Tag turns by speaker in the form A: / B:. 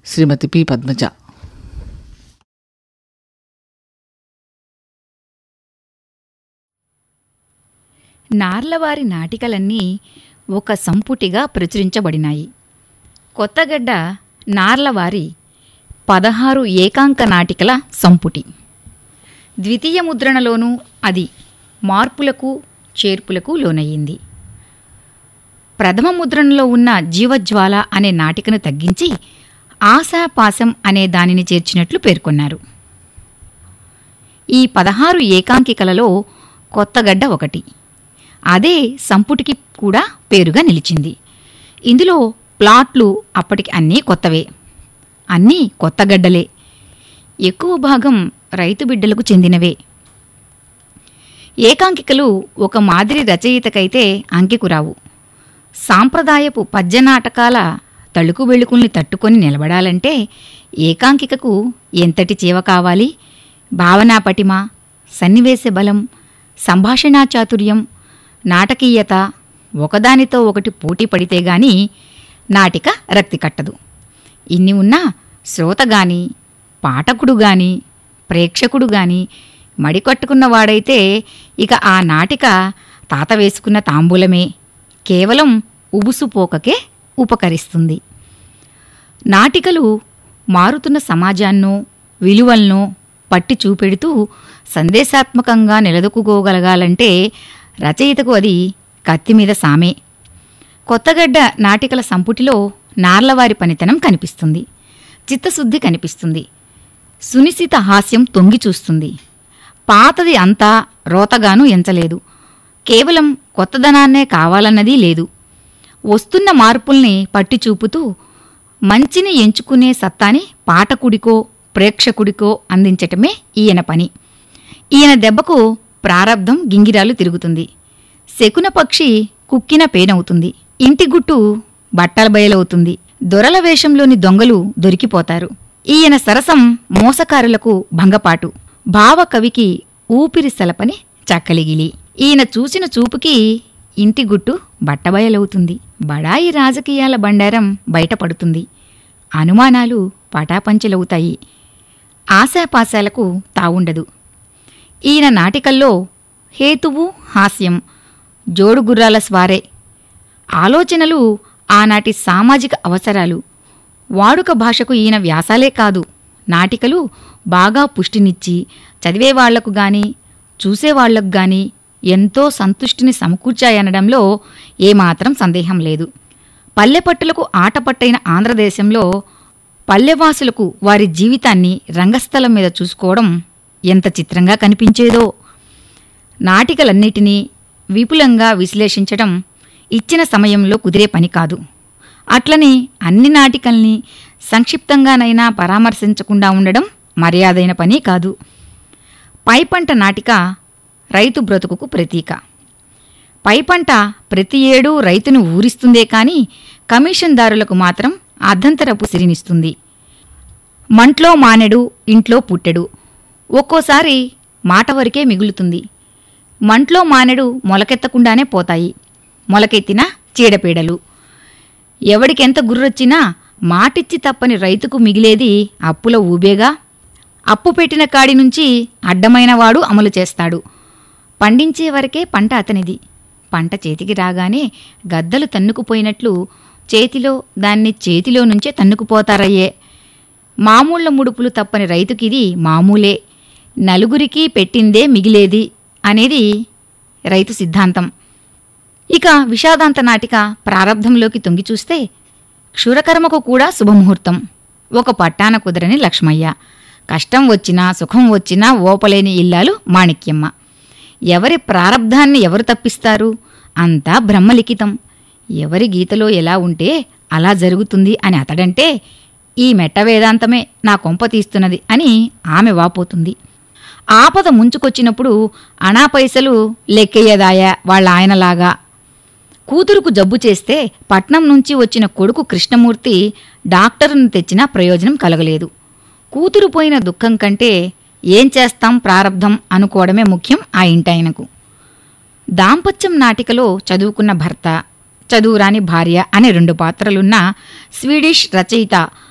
A: శ్రీమతి P Padmaja
B: నార్లవారి నాటికలన్నీ ఒక సంపుటిగా ప్రచురించబడినాయి కొత్తగడ్డ నార్లవారి పదహారు ఏకాంక నాటికల సంపుటి ద్వితీయ ముద్రణలోనూ అది మార్పులకు చేర్పులకు లోనయ్యింది ప్రథమ ముద్రణలో ఉన్న జీవజ్వాల అనే నాటికను తగ్గించి ఆశాపాశం అనే దానిని చేర్చినట్లు పేర్కొన్నారు ఈ పదహారు ఏకాంకికలలో కొత్తగడ్డ ఒకటి అదే సంపుటికి కూడా పేరుగా నిలిచింది ఇందులో ప్లాట్లు అప్పటికి అన్నీ కొత్తవే అన్నీ కొత్తగడ్డలే ఎక్కువ భాగం రైతు బిడ్డలకు చెందినవే ఏకాంకికలు ఒక మాదిరి రచయితకైతే అంకెకురావు సాంప్రదాయపు పద్యనాటకాల తళుకు వెళుకుల్ని తట్టుకొని నిలబడాలంటే ఏకాంకికకు ఎంతటి చీవ కావాలి భావనా పటిమ సన్నివేశ బలం సంభాషణా చాతుర్యం నాటకీయత ఒకదానితో ఒకటి పోటీ పడితే గాని నాటిక రక్తి కట్టదు ఇన్ని ఉన్నా శ్రోత గాని పాఠకుడు గాని ప్రేక్షకుడు గాని మడికట్టుకున్నవాడైతే ఇక ఆ నాటిక తాత వేసుకున్న తాంబూలమే కేవలం ఉబుసుపోకకే ఉపకరిస్తుంది నాటికలు మారుతున్న సమాజాన్నో విలువలనో పట్టి చూపెడుతూ సందేశాత్మకంగా నిలదొక్కుకోగలగాలంటే రచయితకు అది కత్తి మీద సామే కొత్తగడ్డ నాటికల సంపుటిలో నార్లవారి పనితనం కనిపిస్తుంది చిత్తశుద్ధి కనిపిస్తుంది సునిశిత హాస్యం తొంగి చూస్తుంది పాతది అంతా రోతగాను ఎంచలేదు కేవలం కొత్తదనాన్నే కావాలన్నది లేదు వస్తున్న మార్పుల్ని పట్టి చూపుతూ మంచిని ఎంచుకునే సత్తాని పాఠకుడికో ప్రేక్షకుడికో అందించటమే ఈయన పని ఈయన దెబ్బకు ప్రారబ్ధం గింగిరాలు తిరుగుతుంది శకున పక్షి కుక్కిన పేనవుతుంది ఇంటి గుట్టు బట్టల బయలవుతుంది దొరల వేషంలోని దొంగలు దొరికిపోతారు ఈయన సరసం మోసకారులకు భంగపాటు భావకవికి ఊపిరి సలపని చక్కలిగిలి ఈయన చూసిన చూపుకి ఇంటి గుట్టు బట్టబయలవుతుంది బడాయి రాజకీయాల బండారం బయటపడుతుంది అనుమానాలు పటాపంచలవుతాయి ఆశాపాశాలకు తావుండదు ఈయన నాటికల్లో హేతువు హాస్యం జోడుగుర్రాల స్వారే ఆలోచనలు ఆనాటి సామాజిక అవసరాలు వాడుక భాషకు ఈయన వ్యాసాలే కాదు నాటికలు బాగా పుష్టినిచ్చి చదివేవాళ్లకు గాని చూసేవాళ్లకు గాని ఎంతో సంతుష్టిని సమకూర్చాయనడంలో ఏమాత్రం సందేహం లేదు పల్లెపట్టులకు ఆటపట్టైన ఆంధ్రదేశంలో పల్లెవాసులకు వారి జీవితాన్ని రంగస్థలం మీద చూసుకోవడం ఎంత చిత్రంగా కనిపించేదో నాటికలన్నిటినీ విపులంగా విశ్లేషించడం ఇచ్చిన సమయంలో కుదిరే పని కాదు అట్లని అన్ని నాటికల్ని సంక్షిప్తంగానైనా పరామర్శించకుండా ఉండడం మర్యాదైన పని కాదు పైపంట నాటిక రైతు బ్రతుకుకు ప్రతీక పైపంట ప్రతి ఏడూ రైతును ఊరిస్తుందే కాని కమిషన్దారులకు మాత్రం అర్ధంతరపు సిరినిస్తుంది మంట్లో మానెడు ఇంట్లో పుట్టెడు ఒక్కోసారి మాట వరకే మిగులుతుంది మంట్లో మానెడు మొలకెత్తకుండానే పోతాయి మొలకెత్తిన చీడపీడలు ఎవడికెంత గుర్రొచ్చినా మాటిచ్చి తప్పని రైతుకు మిగిలేది అప్పుల ఊబేగా అప్పు పెట్టిన కాడి నుంచి అడ్డమైనవాడు అమలు చేస్తాడు పండించే వరకే పంట అతనిది పంట చేతికి రాగానే గద్దలు తన్నుకుపోయినట్లు చేతిలో దాన్ని చేతిలో నుంచే తన్నుకుపోతారయ్యే మామూళ్ళ ముడుపులు తప్పని రైతుకిది మామూలే నలుగురికి పెట్టిందే మిగిలేది అనేది రైతు సిద్ధాంతం ఇక విషాదాంత నాటిక ప్రారంధంలోకి తొంగి చూస్తే క్షురకర్మకు కూడా శుభముహూర్తం ఒక పట్టాన కుదరని లక్ష్మయ్య కష్టం వచ్చినా సుఖం వచ్చినా ఓపలేని ఇల్లాలు మాణిక్యమ్మ ఎవరి ప్రారబ్ధాన్ని ఎవరు తప్పిస్తారు అంతా బ్రహ్మలిఖితం ఎవరి గీతలో ఎలా ఉంటే అలా జరుగుతుంది అని అతడంటే ఈ మెట్ట వేదాంతమే నా కొంప తీస్తున్నది అని ఆమె వాపోతుంది ఆపద ముంచుకొచ్చినప్పుడు అనా పైసలు లెక్కెయ్యదాయా వాళ్ళ ఆయనలాగా కూతురుకు జబ్బు చేస్తే పట్నం నుంచి వచ్చిన కొడుకు కృష్ణమూర్తి డాక్టరును తెచ్చినా ప్రయోజనం కలగలేదు కూతురు పోయిన దుఃఖం కంటే ఏం చేస్తాం ప్రారబ్ధం అనుకోవడమే ముఖ్యం ఆ ఇంటాయనకు దాంపత్యం నాటికలో చదువుకున్న భర్త చదువురాని భార్య అనే రెండు పాత్రలున్న స్వీడిష్ రచయిత